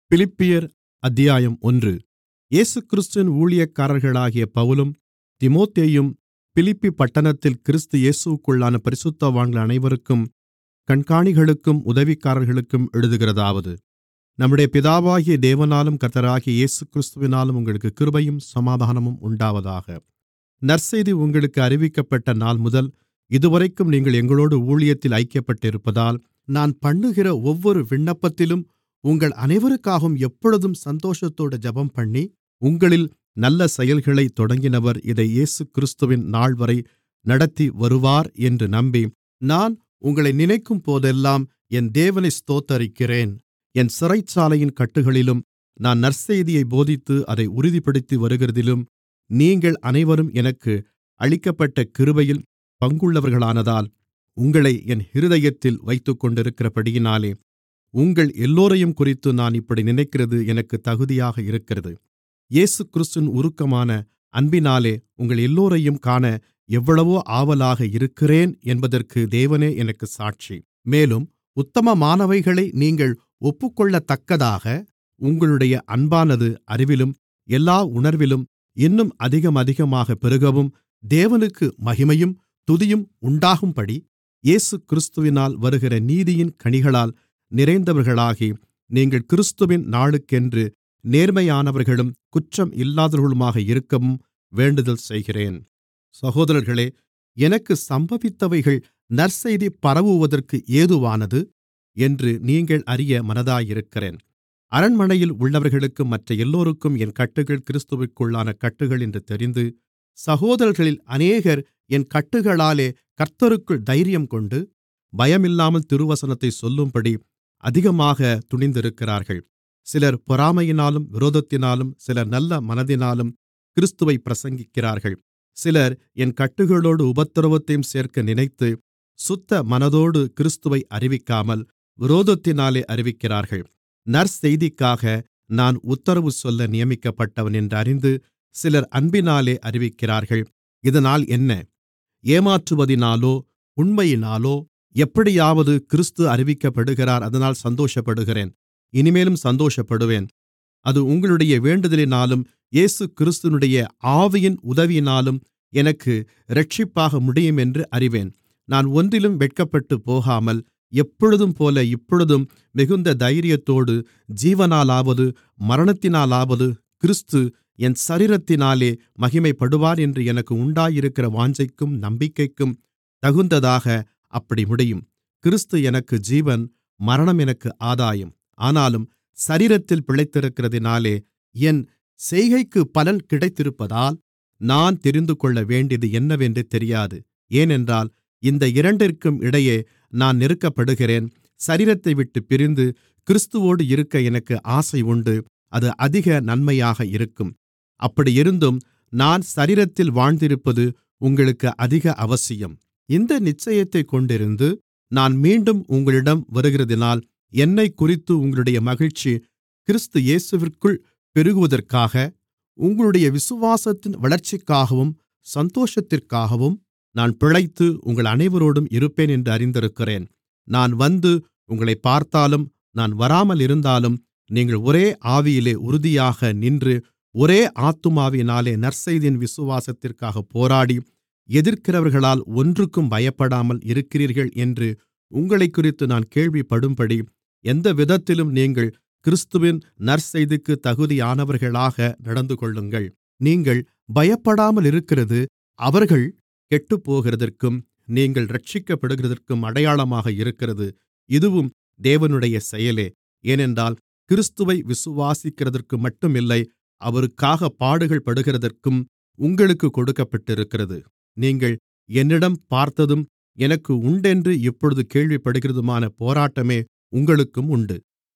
பிலிப்பியர் அத்தியாயம் ஒன்று இயேசுகிறிஸ்துவின் ஊழியக்காரர்களாகிய பவுலும் தீமோத்தேயும் பிலிப்பி பட்டணத்தில் கிறிஸ்து இயேசுவிற்குள்ளான பரிசுத்தவான்கள் அனைவருக்கும் கண்காணிகளுக்கும் உதவிக்காரர்களுக்கும் எழுதுகிறதாவது நம்முடைய பிதாவாகிய தேவனாலும் கர்த்தராகிய இயேசுகிறிஸ்துவினாலும் உங்களுக்கு கிருபையும் சமாதானமும் உண்டாவதாக நற்செய்தி உங்களுக்கு அறிவிக்கப்பட்ட நாள்முதல் இதுவரைக்கும் நீங்கள் எங்களோடு ஊழியத்தில் ஐக்கியப்பட்டிருப்பதால் நான் பண்ணுகிற ஒவ்வொரு விண்ணப்பத்திலும் உங்கள் அனைவருக்காகவும் எப்பொழுதும் சந்தோஷத்தோடு ஜெபம்பண்ணி உங்களில் நல்ல செயல்களைத் தொடங்கினவர் இதை இயேசுகிறிஸ்துவின் நாள்வரை நடத்தி வருவார் என்று நம்பி நான் உங்களை நினைக்கும்போதெல்லாம் என் தேவனை ஸ்தோத்தரிக்கிறேன் என் சிறைச்சாலையின் கட்டுகளிலும் நான் நற்செய்தியைப் போதித்து அதை உறுதிப்படுத்தி வருகிறதிலும் நீங்கள் அனைவரும் எனக்கு அளிக்கப்பட்ட கிருபையில் பங்குள்ளவர்களானதால் உங்களை என் இருதயத்தில் வைத்துக்கொண்டிருக்கிறபடியினாலே உங்கள் எல்லோரையும்குறித்து நான் இப்படி நினைக்கிறது எனக்குத் தகுதியாக இருக்கிறது இயேசுகிறிஸ்துவின் உருக்கமான அன்பினாலே உங்கள் எல்லோரையும் காண எவ்வளவோ ஆவலாக இருக்கிறேன் என்பதற்கு தேவனே எனக்குச் சாட்சி மேலும் உத்தமமானவைகளை நீங்கள் ஒப்புக்கொள்ளத்தக்கதாக உங்களுடைய அன்பானது அறிவிலும் எல்லா உணர்விலும் இன்னும் அதிகமதிகமாகப் பெருகவும் தேவனுக்கு மகிமையும் துதியும் உண்டாகும்படி இயேசுகிறிஸ்துவினால் வருகிற நீதியின் கனிகளால் நிறைந்தவர்களாகி நீங்கள் கிறிஸ்துவின் நாளுக்கென்று நேர்மையானவர்களும் குற்றம் இல்லாதவர்களுமாக இருக்கவும் வேண்டுதல் செய்கிறேன் சகோதரர்களே எனக்கு சம்பவித்தவைகள் நற்செய்தி பரவுவதற்கு ஏதுவானது என்று நீங்கள் அறிய மனதாயிருக்கிறேன் அரண்மனையில் உள்ளவர்களுக்கும் மற்ற எல்லோருக்கும் என் கட்டுகள் கிறிஸ்துவிற்குள்ளான கட்டுகள் என்று தெரிந்து சகோதரர்களில் அநேகர் என் கட்டுகளாலே கர்த்தருக்குள் தைரியங்கொண்டு பயமில்லாமல் திருவசனத்தை சொல்லும்படி அதிகமாக துணிந்திருக்கிறார்கள் சிலர் பொறாமையினாலும் விரோதத்தினாலும் சிலர் நல்ல மனதினாலும் கிறிஸ்துவை பிரசங்கிக்கிறார்கள் சிலர் என் கட்டுகளோடு உபத்திரவத்தையும் சேர்க்க நினைத்து சுத்த மனதோடு கிறிஸ்துவை அறிவிக்காமல் விரோதத்தினாலே அறிவிக்கிறார்கள் நற்செய்திக்காக நான் உத்தரவு சொல்ல நியமிக்கப்பட்டவன் என்று அறிந்து சிலர் அன்பினாலே அறிவிக்கிறார்கள் இதனால் என்ன ஏமாற்றுவதினாலோ உண்மையினாலோ எப்படியாவது கிறிஸ்து அறிவிக்கப்படுகிறார் அதனால் சந்தோஷப்படுகிறேன் இனிமேலும் சந்தோஷப்படுவேன் அது உங்களுடைய வேண்டுதலினாலும் இயேசு கிறிஸ்துனுடைய ஆவியின் உதவியினாலும் எனக்கு இரட்சிப்பாக முடியும் என்று அறிவேன் நான் ஒன்றிலும் வெட்கப்பட்டு போகாமல் எப்பொழுதும் போல இப்பொழுதும் மிகுந்த தைரியத்தோடு ஜீவனாலாவது மரணத்தினாலாவது கிறிஸ்து என் சரீரத்தினாலே மகிமைப்படுவார் என்று எனக்கு உண்டாயிருக்கிற வாஞ்சைக்கும் நம்பிக்கைக்கும் தகுந்ததாக அப்படி முடியும் கிறிஸ்து எனக்கு ஜீவன் மரணம் எனக்கு ஆதாயம் ஆனாலும் சரீரத்தில் பிழைத்திருக்கிறதினாலே என் செய்கைக்கு பலன் கிடைத்திருப்பதால் நான் தெரிந்துகொள்ள வேண்டியது என்னவென்று தெரியாது ஏனென்றால் இந்த இரண்டிற்கும் இடையே நான் நெருக்கப்படுகிறேன் சரீரத்தை விட்டு பிரிந்து கிறிஸ்துவோடு இருக்க எனக்கு ஆசை உண்டு அது அதிக நன்மையாக இருக்கும் அப்படியிருந்தும் நான் சரீரத்தில் வாழ்ந்திருப்பது உங்களுக்கு அதிக அவசியம் இந்த நிச்சயத்தைக் கொண்டிருந்து நான் மீண்டும் உங்களிடம் வருகிறதினால் என்னைக்குறித்து உங்களுடைய மகிழ்ச்சி கிறிஸ்து இயேசுவிற்குள் பெருகுவதற்காக உங்களுடைய விசுவாசத்தின் வளர்ச்சிக்காகவும் சந்தோஷத்திற்காகவும் நான் பிழைத்து உங்கள் அனைவரோடும் இருப்பேன் என்று அறிந்திருக்கிறேன் நான் வந்து உங்களை பார்த்தாலும் நான் வராமல் இருந்தாலும் நீங்கள் ஒரே ஆவியிலே உறுதியாக நின்று ஒரே ஆத்துமாவினாலே நற்செய்தியின் விசுவாசத்திற்காக போராடி எதிர்க்கிறவர்களால் ஒன்றுக்கும் பயப்படாமல் இருக்கிறீர்கள் என்று உங்களைக்குறித்து நான் கேள்விப்படும்படி எந்த விதத்திலும் நீங்கள் கிறிஸ்துவின் நற்செய்திக்கு தகுதியானவர்களாக நடந்துகொள்ளுங்கள் நீங்கள் பயப்படாமல் இருக்கிறது அவர்கள் கெட்டுப்போகிறதற்கும் நீங்கள் இரட்சிக்கப்படுகிறதற்கும் அடையாளமாக இருக்கிறது இதுவும் தேவனுடைய செயலே ஏனென்றால் கிறிஸ்துவை விசுவாசிக்கிறதற்கு மட்டுமில்லை அவருக்காக பாடுகள் படுகிறதற்கும் உங்களுக்கு கொடுக்கப்பட்டிருக்கிறது நீங்கள் என்னிடம் பார்த்ததும் எனக்கு உண்டென்று இப்பொழுது கேள்விப்படுகிறதுமான போராட்டமே உங்களுக்கும் உண்டு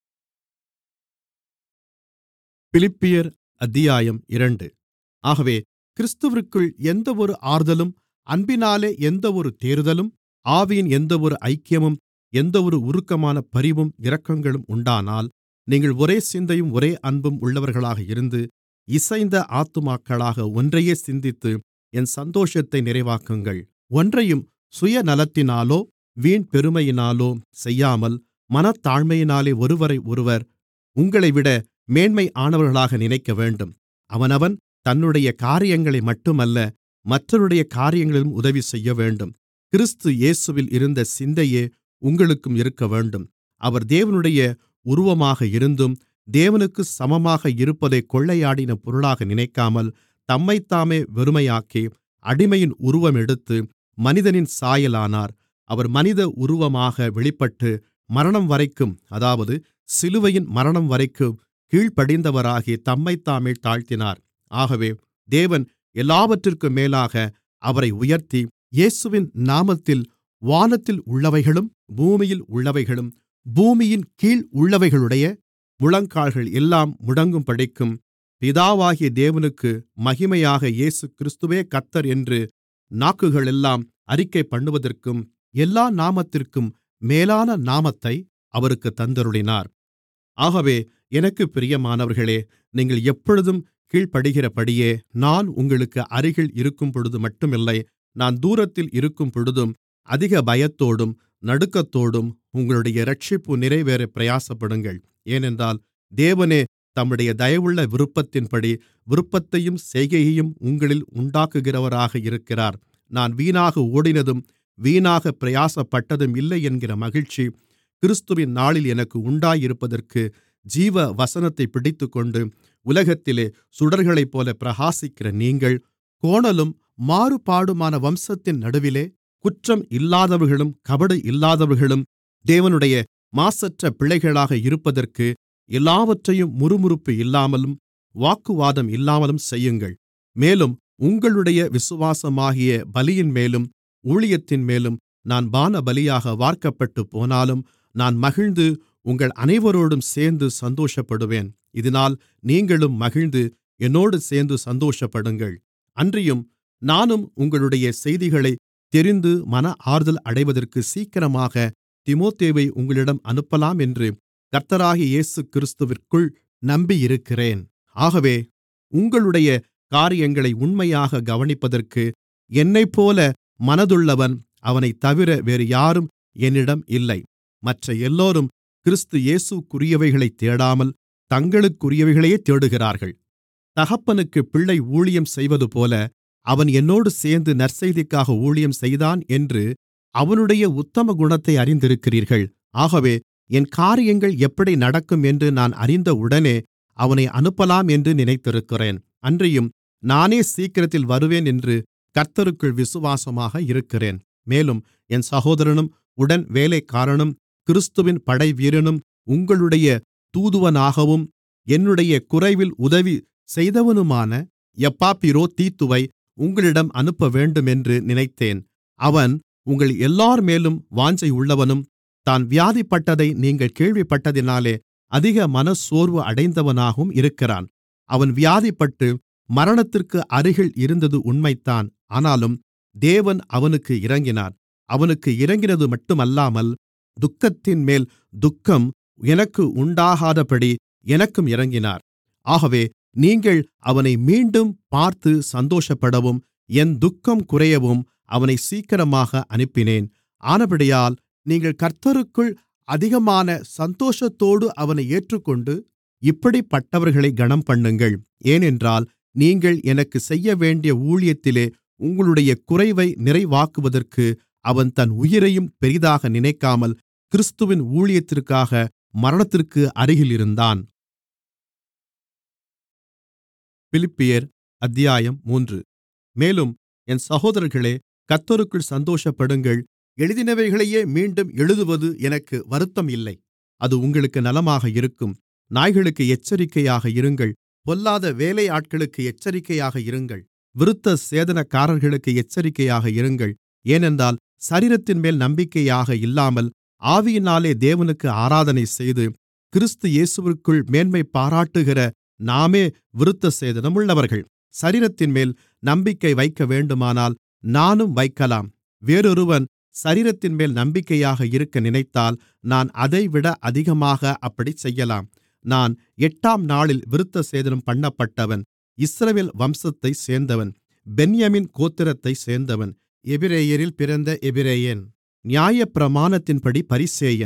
பிலிப்பியர் அத்தியாயம் இரண்டு ஆகவே கிறிஸ்துவிற்குள் எந்தவொரு ஆறுதலும் அன்பினாலே எந்தவொரு தேறுதலும் ஆவியின் எந்தவொரு ஐக்கியமும் எந்தவொரு உருக்கமான பரிவும் இரக்கங்களும் உண்டானால் நீங்கள் ஒரே சிந்தையும் ஒரே அன்பும் உள்ளவர்களாக இருந்து இசைந்த ஆத்துமாக்களாக ஒன்றையே சிந்தித்து என் சந்தோஷத்தை நிறைவாக்குங்கள் ஒன்றையும் சுயநலத்தினாலோ வீண் பெருமையினாலோ செய்யாமல் மனத்தாழ்மையினாலே ஒருவரை ஒருவர் உங்களைவிட மேன்மையானவர்களாக நினைக்கவேண்டும் அவனவன் தன்னுடைய காரியங்களை மட்டுமல்ல மற்றவருடைய காரியங்களிலும் உதவி செய்யவேண்டும் கிறிஸ்து இயேசுவில் இருந்த சிந்தையே உங்களுக்கும் இருக்கவேண்டும் அவர் தேவனுடைய உருவமாக இருந்தும் தேவனுக்குச் சமமாக இருப்பதைக் கொள்ளையாடின பொருளாக நினைக்காமல் தம்மைத்தாமே வெறுமையாக்கி அடிமையின் உருவம் எடுத்து மனிதனின் சாயலானார் அவர் மனித உருவமாக வெளிப்பட்டு மரணம்வரைக்கும் அதாவது சிலுவையின் மரணம்வரைக்கும் கீழ்ப்படிந்தவராகி தம்மைத்தாமே தாழ்த்தினார் ஆகவே தேவன் எல்லாவற்றிற்கும் மேலாக அவரை உயர்த்தி இயேசுவின் நாமத்தில் வானத்தில் உள்ளவைகளும் பூமியில் உள்ளவைகளும் பூமியின் கீழ் உள்ளவைகளுடைய முழங்கால்கள் எல்லாம் முடங்கும்படிக்கும் பிதாவாகிய தேவனுக்கு மகிமையாக இயேசுகிறிஸ்துவே கர்த்தர் என்று நாக்குகளெல்லாம் அறிக்கைபண்ணுவதற்கும் எல்லா நாமத்திற்கும் மேலான நாமத்தை அவருக்குத் தந்தருளினார் ஆகவே எனக்குப் பிரியமானவர்களே நீங்கள் எப்பொழுதும் கீழ்ப்படிகிறபடியே நான் உங்களுக்கு அருகில் இருக்கும்பொழுது மட்டுமில்லை நான் தூரத்தில் இருக்கும்பொழுதும் அதிக பயத்தோடும் நடுக்கத்தோடும் உங்களுடைய இரட்சிப்பு நிறைவேற பிரயாசப்படுங்கள் ஏனென்றால் தேவனே தம்முடைய தயவுள்ள விருப்பத்தின்படி விருப்பத்தையும் செய்கையையும் உங்களில் உண்டாக்குகிறவராக இருக்கிறார் நான் வீணாக ஓடினதும் வீணாக பிரயாசப்பட்டதும் இல்லை என்கிற மகிழ்ச்சி கிறிஸ்துவின் நாளில் எனக்கு உண்டாயிருப்பதற்கு ஜீவ வசனத்தைப் பிடித்துக்கொண்டு உலகத்திலே சுடர்களைப்போல பிரகாசிக்கிற நீங்கள் கோணலும் மாறுபாடுமான வம்சத்தின் நடுவிலே குற்றம் இல்லாதவர்களும் கபடு இல்லாதவர்களும் தேவனுடைய மாசற்ற பிள்ளைகளாக இருப்பதற்கு எல்லாவற்றையும் முறுமுறுப்பு இல்லாமலும் வாக்குவாதம் இல்லாமலும் செய்யுங்கள் மேலும் உங்களுடைய விசுவாசமாகிய பலியின்மேலும் ஊழியத்தின்மேலும் நான் பானபலியாக வார்க்கப்பட்டுப் போனாலும் நான் மகிழ்ந்து உங்கள் அனைவரோடும் சேர்ந்து சந்தோஷப்படுவேன் இதனால் நீங்களும் மகிழ்ந்து என்னோடு சேர்ந்து சந்தோஷப்படுங்கள் அன்றியும் நானும் உங்களுடைய செய்திகளைத் தெரிந்து மன ஆறுதல் அடைவதற்கு சீக்கிரமாக தீமோத்தேயுவை உங்களிடம் அனுப்பலாம் என்று கர்த்தராகிய இயேசுகிறிஸ்துவிற்குள் நம்பியிருக்கிறேன் ஆகவே உங்களுடைய காரியங்களை உண்மையாகக் கவனிப்பதற்கு என்னைப்போல மனதுள்ளவன் அவனைத்தவிர வேறு யாரும் என்னிடம் இல்லை மற்ற எல்லோரும் கிறிஸ்து இயேசுவிற்குரியவைகளைத் தேடாமல் தங்களுக்குரியவைகளையே தேடுகிறார்கள் தகப்பனுக்குப் பிள்ளை ஊழியம் செய்வதுபோல அவன் என்னோடு சேர்ந்து நற்செய்திக்காக ஊழியம் செய்தான் என்று அவனுடைய உத்தம குணத்தை அறிந்திருக்கிறீர்கள் ஆகவே என் காரியங்கள் எப்படி நடக்கும் என்று நான் அறிந்தவுடனே அவனை அனுப்பலாம் என்று நினைத்திருக்கிறேன் அன்றியும் நானே சீக்கிரத்தில் வருவேன் என்று கர்த்தருக்குள் விசுவாசமாக இருக்கிறேன் மேலும் என் சகோதரனும் உடன் வேலைக்காரனும் கிறிஸ்துவின் படைவீரனும் உங்களுடைய தூதுவனாகவும் என்னுடைய குறைவில் உதவி செய்தவனுமான எப்பாப்பிரோதீத்துவை உங்களிடம் அனுப்பவேண்டுமென்று நினைத்தேன் அவன் உங்கள் எல்லார்மேலும் வாஞ்சையுள்ளவனும் தான் வியாதிப்பட்டதை நீங்கள் கேள்விப்பட்டதினாலே அதிக மனச்சோர்வு அடைந்தவனாகவும் இருக்கிறான் அவன் வியாதிப்பட்டு மரணத்திற்கு அருகில் இருந்தது உண்மைதான் ஆனாலும் தேவன் அவனுக்கு இரங்கினார் அவனுக்கு இரங்கினது மட்டுமல்லாமல் துக்கத்தின்மேல் துக்கம் எனக்கு உண்டாகாதபடி எனக்கும் இரங்கினார் ஆகவே நீங்கள் அவனை மீண்டும் பார்த்து சந்தோஷப்படவும் என் துக்கம் குறையவும் அவனை சீக்கிரமாக அனுப்பினேன் ஆனபடியால் நீங்கள் கர்த்தருக்குள் அதிகமான சந்தோஷத்தோடு அவனை ஏற்றுக்கொண்டு இப்படிப்பட்டவர்களை கனம்பண்ணுங்கள் ஏனென்றால் நீங்கள் எனக்குச் செய்யவேண்டிய ஊழியத்திலே உங்களுடைய குறைவை நிறைவாக்குவதற்கு அவன் தன் உயிரையும் பெரிதாக நினைக்காமல் கிறிஸ்துவின் ஊழியத்திற்காக மரணத்திற்கு அருகில் இருந்தான் பிலிப்பியர் அத்தியாயம் மூன்று மேலும் என் சகோதரர்களே கர்த்தருக்குள் சந்தோஷப்படுங்கள் எழுதினவைகளையே மீண்டும் எழுதுவது எனக்கு வருத்தம் இல்லை அது உங்களுக்கு நலமாக இருக்கும் நாய்களுக்கு எச்சரிக்கையாக இருங்கள் பொல்லாத வேலையாட்களுக்கு எச்சரிக்கையாக இருங்கள் விருத்த சேதனக்காரர்களுக்கு எச்சரிக்கையாக இருங்கள் ஏனென்றால் சரீரத்தின்மேல் நம்பிக்கையாக இல்லாமல் ஆவியினாலே தேவனுக்கு ஆராதனை செய்து கிறிஸ்து இயேசுவிற்குள் மேன்மை பாராட்டுகிற நாமே விருத்த சேதனமுள்ளவர்கள் சரீரத்தின்மேல் நம்பிக்கை வைக்க வேண்டுமானால் நானும் வைக்கலாம் வேறொருவன் சரீரத்தின்மேல் நம்பிக்கையாக இருக்க நினைத்தால் நான் அதைவிட அதிகமாக அப்படிச் செய்யலாம் நான் எட்டாம் நாளில் விருத்தசேதனம் பண்ணப்பட்டவன் இஸ்ரவேல் வம்சத்தைச் சேர்ந்தவன் பென்யமீன் கோத்திரத்தைச் சேர்ந்தவன் எபிரெயரில் பிறந்த எபிரெயன் நியாயப்பிரமாணத்தின்படி பரிசேயன்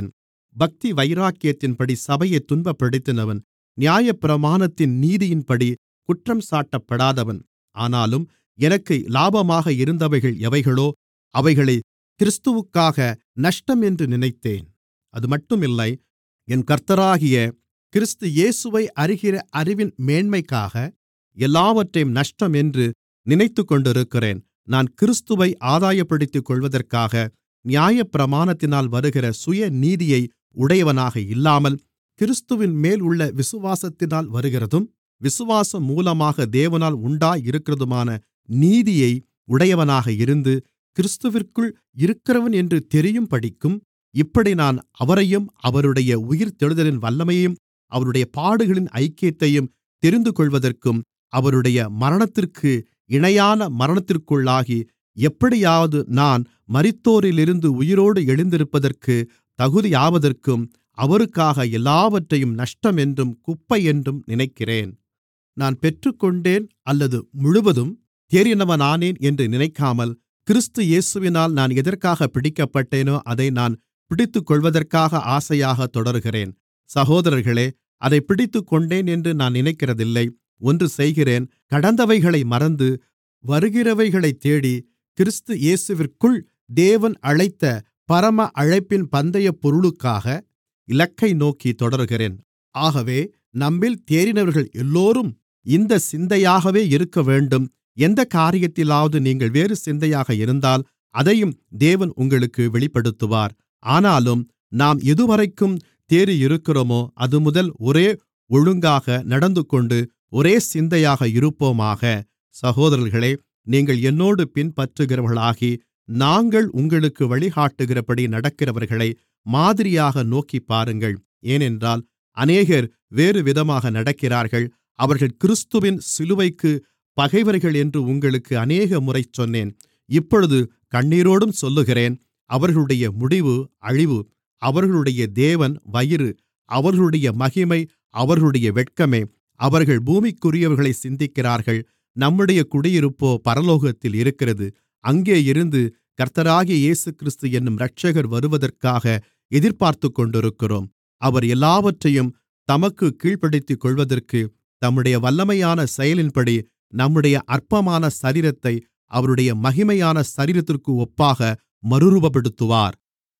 பக்தி வைராக்கியத்தின்படி சபையைத் துன்பப்படுத்தினவன் நியாயப்பிரமாணத்தின் நீதியின்படி குற்றஞ்சாட்டப்படாதவன் ஆனாலும் எனக்கு லாபமாக இருந்தவைகள் எவைகளோ அவைகளைக் கிறிஸ்துவுக்காக நஷ்டம் என்று நினைத்தேன் அதுமட்டுமில்லை என் கர்த்தராகிய கிறிஸ்து இயேசுவை அறிகிற அறிவின் மேன்மைக்காக எல்லாவற்றையும் நஷ்டம் என்று நினைத்துக்கொண்டிருக்கிறேன் நான் கிறிஸ்துவை ஆதாயப்படுத்திக்கொள்வதற்காக நியாயப்பிரமாணத்தினால் வருகிற சுயநீதியை உடையவனாக இல்லாமல் கிறிஸ்துவின்மேல் உள்ள விசுவாசத்தினால் வருகிறதும் விசுவாசம் மூலமாக தேவனால் உண்டாயிருக்கிறதுமான நீதியை உடையவனாக இருந்து கிறிஸ்துவிற்குள் இருக்கிறவன் என்று தெரியும்படிக்கும் இப்படி நான் அவரையும் அவருடைய உயிர்த்தெழுதலின் வல்லமையையும் அவருடைய பாடுகளின் ஐக்கியத்தையும் தெரிந்துகொள்வதற்கும் அவருடைய மரணத்திற்கு இணையான மரணத்திற்குள்ளாகி எப்படியாவது நான் மரித்தோரிலிருந்து உயிரோடு எழுந்திருப்பதற்கு தகுதியாவதற்கும் அவருக்காக எல்லாவற்றையும் நஷ்டம் என்றும் குப்பை என்றும் நினைக்கிறேன் நான் பெற்றுக்கொண்டேன் அல்லது முழுவதும் தேறினவனானேன் என்று நினைக்காமல் கிறிஸ்து இயேசுவினால் நான் எதற்காக பிடிக்கப்பட்டேனோ அதை நான் பிடித்துக்கொள்வதற்காக ஆசையாக தொடருகிறேன் சகோதரர்களே அதை பிடித்துக்கொண்டேன் என்று நான் நினைக்கிறதில்லை ஒன்று செய்கிறேன் கடந்தவைகளை மறந்து வருகிறவைகளைத் தேடி கிறிஸ்து இயேசுவிற்குள் தேவன் அழைத்த பரம அழைப்பின் பந்தயப் பொருளுக்காக இலக்கை நோக்கி தொடருகிறேன் ஆகவே நம்மில் தேறினவர்கள் எல்லோரும் இந்த சிந்தையாகவே இருக்கவேண்டும் எந்த காரியத்திலாவது நீங்கள் வேறு சிந்தையாக இருந்தால் அதையும் தேவன் உங்களுக்கு வெளிப்படுத்துவார் ஆனாலும் நாம் எதுவரைக்கும் தேறியிருக்கிறோமோ அதுமுதல் ஒரே ஒழுங்காக நடந்துகொண்டு ஒரே சிந்தையாக இருப்போமாக சகோதரர்களே நீங்கள் என்னோடு பின்பற்றுகிறவர்களாகி நாங்கள் உங்களுக்கு வழிகாட்டுகிறபடி நடக்கிறவர்களை மாதிரியாக நோக்கிப்பாருங்கள் ஏனென்றால் அநேகர் வேறுவிதமாக நடக்கிறார்கள் அவர்கள் கிறிஸ்துவின் சிலுவைக்கு பகைவர்கள் என்று உங்களுக்கு அநேகமுறை சொன்னேன் இப்பொழுது கண்ணீரோடும் சொல்லுகிறேன் அவர்களுடைய முடிவு அழிவு அவர்களுடைய தேவன் வயிறு அவர்களுடைய மகிமை அவர்களுடைய வெட்கமே அவர்கள் பூமிக்குரியவர்களை சிந்திக்கிறார்கள் நம்முடைய குடியிருப்போ பரலோகத்தில் இருக்கிறது அங்கே இருந்து கர்த்தராகிய இயேசுகிறிஸ்து என்னும் இரட்சகர் வருவதற்காக எதிர்பார்த்துக்கொண்டிருக்கிறோம் அவர் எல்லாவற்றையும் தமக்கு கீழ்ப்படுத்திக் கொள்வதற்கு தம்முடைய வல்லமையான செயலின்படி நம்முடைய அற்பமான சரீரத்தை அவருடைய மகிமையான சரீரத்திற்கு ஒப்பாக மறுரூபப்படுத்துவார்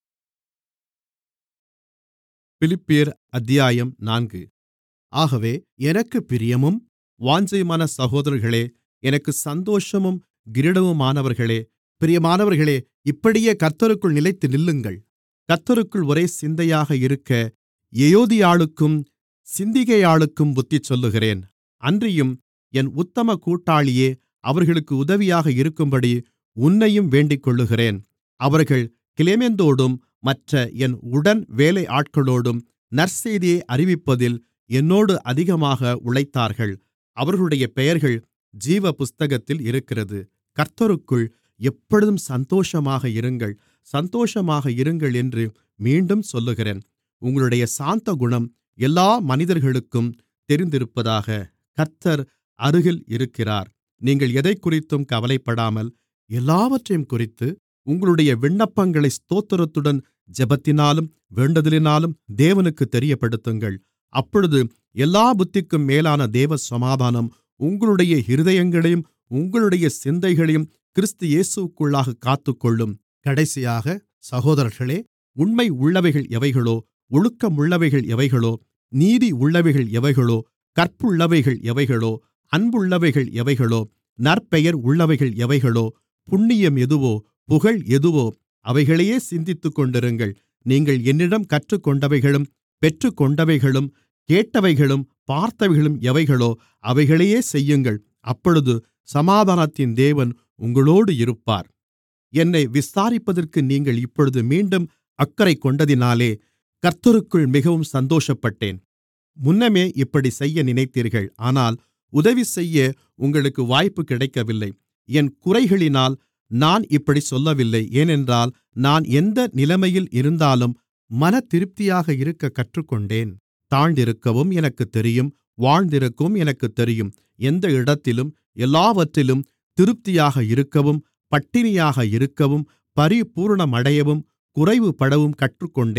பிலிப்பியர் அத்தியாயம் நான்கு ஆகவே எனக்கு பிரியமும் வாஞ்சையுமான சகோதரர்களே எனக்கு சந்தோஷமும் கிரீடமுமானவர்களே பிரியமானவர்களே இப்படியே கர்த்தருக்குள் நிலைத்து நில்லுங்கள் கர்த்தருக்குள் ஒரே சிந்தையாக இருக்க எயோதியாளுக்கும் சிந்திகையாளுக்கும் புத்தி சொல்லுகிறேன் அன்றியும் என் உத்தம கூட்டாளியே அவர்களுக்கு உதவியாக இருக்கும்படி உன்னையும் வேண்டிக்கொள்ளுகிறேன் அவர்கள் கிளேமெந்தோடும் மற்ற என் உடன் வேலையாட்களோடும் நற்செய்தியை அறிவிப்பதில் என்னோடு அதிகமாக உழைத்தார்கள் அவர்களுடைய பெயர்கள் ஜீவ புஸ்தகத்தில் இருக்கிறது கர்த்தருக்குள் எப்பொழுதும் சந்தோஷமாக இருங்கள் சந்தோஷமாக இருங்கள் என்று மீண்டும் சொல்லுகிறேன் உங்களுடைய சாந்த குணம் எல்லா மனிதர்களுக்கும் தெரிந்திருப்பதாக கர்த்தர் அருகில் இருக்கிறார் நீங்கள் எதைக்குறித்தும் கவலைப்படாமல் எல்லாவற்றையும் குறித்து உங்களுடைய விண்ணப்பங்களை ஸ்தோத்திரத்துடன் ஜெபத்தினாலும் வேண்டுதலினாலும் தேவனுக்கு தெரியப்படுத்துங்கள் அப்பொழுது எல்லா புத்திக்கும் மேலான தேவ சமாதானம் உங்களுடைய இருதயங்களையும் உங்களுடைய சிந்தைகளையும் கிறிஸ்து இயேசுவுக்குள்ளாக காத்துக்கொள்ளும் கடைசியாக சகோதரர்களே உண்மை உள்ளவைகள் எவைகளோ ஒழுக்கமுள்ளவைகள் எவைகளோ நீதி உள்ளவைகள் எவைகளோ கற்புள்ளவைகள் எவைகளோ அன்புள்ளவைகள் எவைகளோ நற்பெயர் உள்ளவைகள் எவைகளோ புண்ணியம் எதுவோ புகழ் எதுவோ அவைகளையே சிந்தித்துக்கொண்டிருங்கள் நீங்கள் என்னிடம் கற்றுக்கொண்டவைகளும் பெற்றுக்கொண்டவைகளும் கேட்டவைகளும் பார்த்தவைகளும் எவைகளோ அவைகளையே செய்யுங்கள் அப்பொழுது சமாதானத்தின் தேவன் உங்களோடு இருப்பார் என்னை விசாரிப்பதற்கு நீங்கள் இப்பொழுது மீண்டும் அக்கறை கொண்டதினாலே கர்த்தருக்குள் மிகவும் சந்தோஷப்பட்டேன் முன்னமே இப்படி செய்ய நினைத்தீர்கள் ஆனால் உதவி செய்ய உங்களுக்கு வாய்ப்பு கிடைக்கவில்லை என் குறைகளினால் நான் இப்படி சொல்லவில்லை ஏனென்றால் நான் எந்த நிலைமையில் இருந்தாலும் மனதிருப்தியாக இருக்க கற்றுக்கொண்டேன் தாழ்ந்திருக்கவும் எனக்குத் தெரியும் வாழ்ந்திருக்கவும் எனக்குத் தெரியும் எந்த இடத்திலும் எல்லாவற்றிலும் திருப்தியாக இருக்கவும் பட்டினியாக இருக்கவும் பரிபூரணமடையவும் குறைவுபடவும் கற்றுக்கொண்டேன்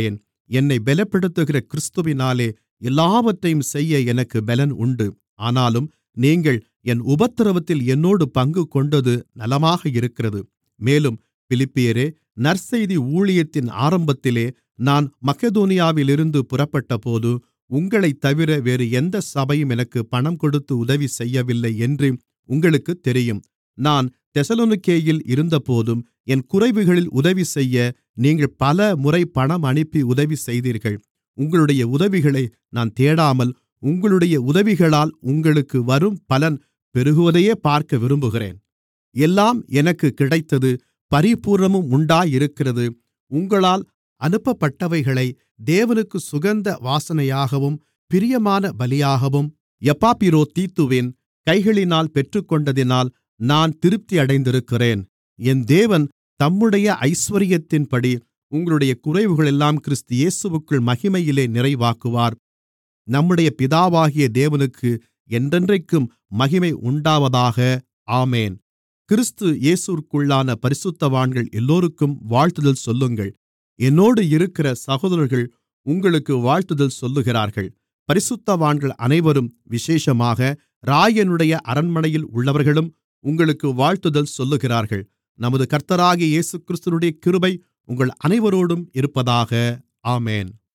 என்னைப் பலப்படுத்துகிற கிறிஸ்துவினாலே எல்லாவற்றையும் செய்ய எனக்கு பலன் உண்டு ஆனாலும் நீங்கள் என் உபத்திரவத்தில் என்னோடு பங்குகொண்டது நலமாக இருக்கிறது மேலும் பிலிப்பியரே நற்செய்தி ஊழியத்தின் ஆரம்பத்திலே நான் மக்கெதோனியாவிலிருந்து புறப்பட்டபோது உங்களைத்தவிர வேறு எந்த சபையும் எனக்கு பணம் கொடுத்து உதவி செய்யவில்லை என்று உங்களுக்குத் தெரியும் நான் தெசலோனிக்கேயில் இருந்தபோதும் என் குறைவுகளில் உதவி செய்ய நீங்கள் பலமுறை பணம் அனுப்பி உதவி செய்தீர்கள் உங்களுடைய உதவிகளை நான் தேடாமல் உங்களுடைய உதவிகளால் உங்களுக்கு வரும் பலன் பெருகுவதையே பார்க்க விரும்புகிறேன் எல்லாம் எனக்கு கிடைத்தது பரிபூரணமும் உண்டாயிருக்கிறது உங்களால் அனுப்பப்பட்டவைகளை தேவனுக்கு சுகந்த வாசனையாகவும் பிரியமான பலியாகவும் எப்பாப்பிரோதீத்துவின் கைகளினால் பெற்றுக்கொண்டதினால் நான் திருப்தியடைந்திருக்கிறேன் என் தேவன் தம்முடைய ஐசுவரியத்தின்படி உங்களுடைய குறைவுகளெல்லாம் கிறிஸ்து இயேசுவுக்குள் மகிமையிலே நிறைவாக்குவார் நம்முடைய பிதாவாகிய தேவனுக்கு என்றென்றைக்கும் மகிமை உண்டாவதாக ஆமென் கிறிஸ்து இயேசுவிற்குள்ளான பரிசுத்தவான்கள் எல்லோருக்கும் வாழ்த்துதல் சொல்லுங்கள் என்னோடு இருக்கிற சகோதரர்கள் உங்களுக்கு வாழ்த்துதல் சொல்லுகிறார்கள் பரிசுத்தவான்கள் அனைவரும் விசேஷமாக ராயனுடைய அரண்மனையில் உள்ளவர்களும் உங்களுக்கு வாழ்த்துதல் சொல்லுகிறார்கள் நமது கர்த்தராகிய இயேசுகிறிஸ்துவினுடைய கிருபை உங்கள் அனைவரோடும் இருப்பதாக ஆமென்